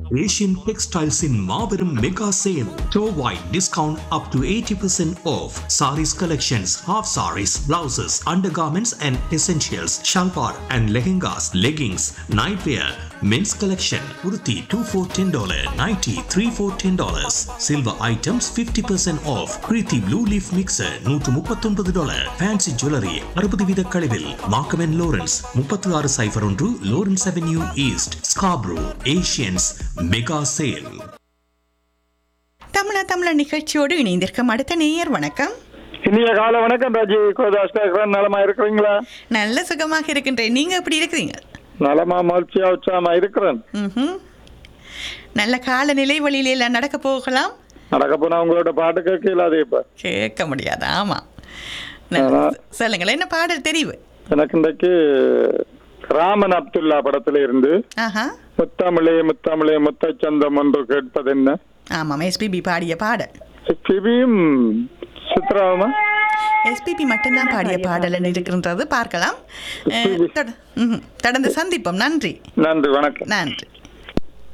Asian Textiles in Marverum Mega Sale. Store-wide discount up to 80% off. Saris collections, half saris, blouses, undergarments and essentials, shalwar and lehengas, leggings, nightwear, men's collection, kurti 2 for $10, nighty 3 for $10. Silver items 50% off. Preeti Blue Leaf Mixer 139 dollar. Fancy Jewelry 60 வீத கழிவில். Markham and Lawrence 36 சைபர் ஒன்று Lawrence Avenue East, Scarborough, Asians Mega Sale. தமிழா தமிழா நிகழ்ச்சியோடு இணைந்திருக்கும் அடுத்த நேயர் வணக்கம் இனிய கால வணக்கம் ராஜி கோதாஸ் கேக்குறேன் நலமா இருக்கிறீங்களா நல்ல சுகமாக இருக்கின்றேன் நீங்க எப்படி இருக்கிறீங்க நலமா மகிழ்ச்சியா உற்சாகமா இருக்கிறேன் ம்ஹும். நல்ல காலநிலை வழியில எல்லாம் நடக்க போகலாம் நடக்க போனா உங்களோட பாட்டு கேட்கல அது இப்ப கேட்க முடியாது ஆமா நல்ல- ஆமா. சொல்லுங்களேன் என்ன பாடல் தெரிவு எனக்கு இன்றைக்கு ராமன் அப்துல்லா படத்துல இருந்து ஆஹா முத்தமிழே முத்தமிழே முத்தச்சந்தம் ஒன்று கேட்பது என்ன ஆமாம் எஸ்பிபி பாடிய பாடல் சிபியும் சித்ராவுமா எஸ்பிபி மட்டும்தான் பாடிய பாடல் இருக்கின்றது பார்க்கலாம் அஹ், தொட- ம்ஹும். தொடர்ந்து சந்திப்போம் நன்றி நன்றி வணக்கம் நன்றி